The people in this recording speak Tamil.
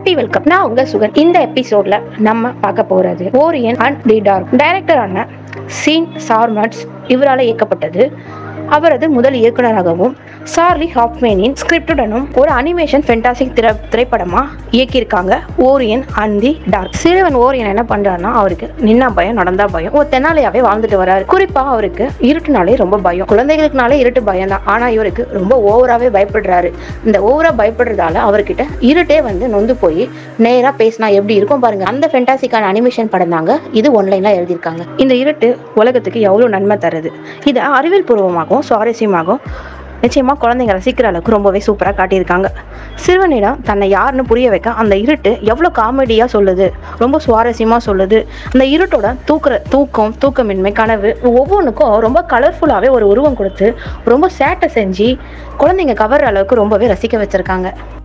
ஹாப்பி வெல்கம் நான் உங்க சுகன் இந்த எபிசோட்ல நம்ம பார்க்க போறது ஓரியன் அண்ட் தி டார்க் டைரக்டரான சீன் சார்மட்ஸ் இவரால் இயக்கப்பட்டது அவரது முதல் இயக்குனராகவும் சார்லி ஹாப்மேனின் ஸ்கிரிப்டுடனும் ஒரு அனிமேஷன் ஃபென்டாசிக் திரை திரைப்படமா இயக்கியிருக்காங்க ஓரியன் அண்ட் தி டார்க் சிறுவன் ஓரியன் என்ன பண்றாருன்னா அவருக்கு நின்னா பயம் நடந்தா பயம் ஒரு தென்னாலியாவே வாழ்ந்துட்டு வராரு குறிப்பா அவருக்கு இருட்டுனாலே ரொம்ப பயம் குழந்தைகளுக்குனாலே இருட்டு பயம் தான் ஆனா இவருக்கு ரொம்ப ஓவராவே பயப்படுறாரு இந்த ஓவரா பயப்படுறதால அவர்கிட்ட இருட்டே வந்து நொந்து போய் நேரா பேசினா எப்படி இருக்கும் பாருங்க அந்த ஃபென்டாசிக்கான அனிமேஷன் படம் தாங்க இது ஒன்லைன்ல எழுதியிருக்காங்க இந்த இருட்டு உலகத்துக்கு எவ்வளவு நன்மை தருது இதை அறிவியல் பூர்வமாகவும் சுவாரஸ்யமாகவும் நிச்சயமா குழந்தைங்க ரசிக்கிற அளவுக்கு ரொம்பவே சூப்பரா காட்டியிருக்காங்க சிறுவனிடம் தன்னை யாருன்னு புரிய வைக்க அந்த இருட்டு எவ்வளோ காமெடியா சொல்லுது ரொம்ப சுவாரஸ்யமா சொல்லுது அந்த இருட்டோட தூக்குற தூக்கம் தூக்கமின்மை கனவு ஒவ்வொன்றுக்கும் ரொம்ப கலர்ஃபுல்லாகவே ஒரு உருவம் கொடுத்து ரொம்ப சேட்டை செஞ்சு குழந்தைங்க கவர்ற அளவுக்கு ரொம்பவே ரசிக்க வச்சிருக்காங்க